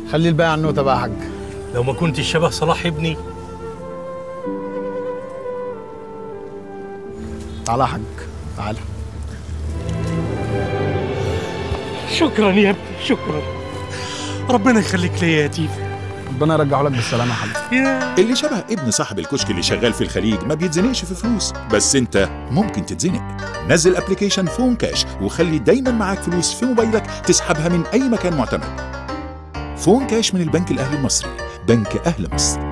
خلي الباقي على النوتة بقى يا حاج لو ما كنتش شبه صلاح ابني تعالى يا حاج تعالى شكرا يا ابني شكرا ربنا يخليك ليا يا يتيم ربنا يرجعه لك بالسلامة يا حاج يا اللي شبه ابن صاحب الكشك اللي شغال في الخليج ما بيتزنقش في فلوس بس انت ممكن تتزنق نزل ابلكيشن فون كاش وخلي دايما معاك فلوس في موبايلك تسحبها من اي مكان معتمد فون كاش من البنك الاهلي المصري بنك اهل مصر